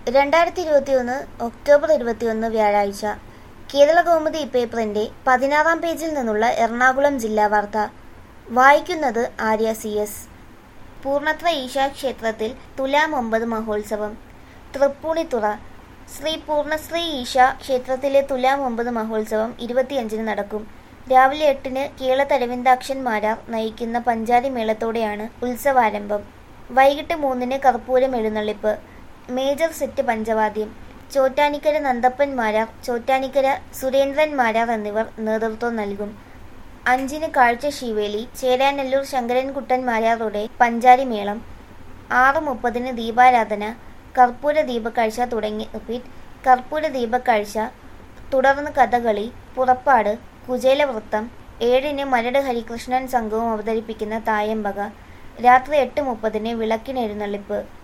രണ്ടായിരത്തി ഇരുപത്തിയൊന്ന് ഒക്ടോബർ ഇരുപത്തിയൊന്ന് വ്യാഴാഴ്ച കേരള കൗമുദി പേപ്പറിന്റെ പതിനാറാം പേജിൽ നിന്നുള്ള എറണാകുളം ജില്ലാ വാർത്ത വായിക്കുന്നത് Arya C S Poornathrayeesa ക്ഷേത്രത്തിൽ തുലാം ഒമ്പത് മഹോത്സവം തൃപ്പൂണിത്തുറ ശ്രീ പൂർണ്ണശ്രീ ഈശ ക്ഷേത്രത്തിലെ തുലാം ഒമ്പത് മഹോത്സവം ഇരുപത്തിയഞ്ചിന് നടക്കും രാവിലെ എട്ടിന് കേളത്തരവിന്ദാക്ഷന്മാരാർ നയിക്കുന്ന പഞ്ചാരി മേളത്തോടെയാണ് ഉത്സവാരംഭം വൈകിട്ട് മൂന്നിന് കർപ്പൂരം എഴുന്നള്ളിപ്പ് മേജർ സെറ്റ് പഞ്ചവാദ്യം ചോറ്റാനിക്കര നന്ദപ്പൻ മാരാർ ചോറ്റാനിക്കര സുരേന്ദ്രൻ മാരാർ എന്നിവർ നേതൃത്വം നൽകും അഞ്ചിന് കാഴ്ച ശിവേലി ചേരാനെല്ലൂർ ശങ്കരൻകുട്ടൻ മാരാറുടെ പഞ്ചാരി മേളം ആറ് മുപ്പതിന് ദീപാരാധന കർപ്പൂര ദീപക്കാഴ്ച തുടങ്ങി റിപ്പീറ്റ് കർപ്പൂര ദീപക്കാഴ്ച തുടർന്ന് കഥകളി പുറപ്പാട് കുചേലവൃത്തം ഏഴിന് മരട് ഹരികൃഷ്ണൻ സംഘവും അവതരിപ്പിക്കുന്ന തായമ്പക രാത്രി എട്ട് മുപ്പതിന് വിളക്കിനെഴുന്നള്ളിപ്പ്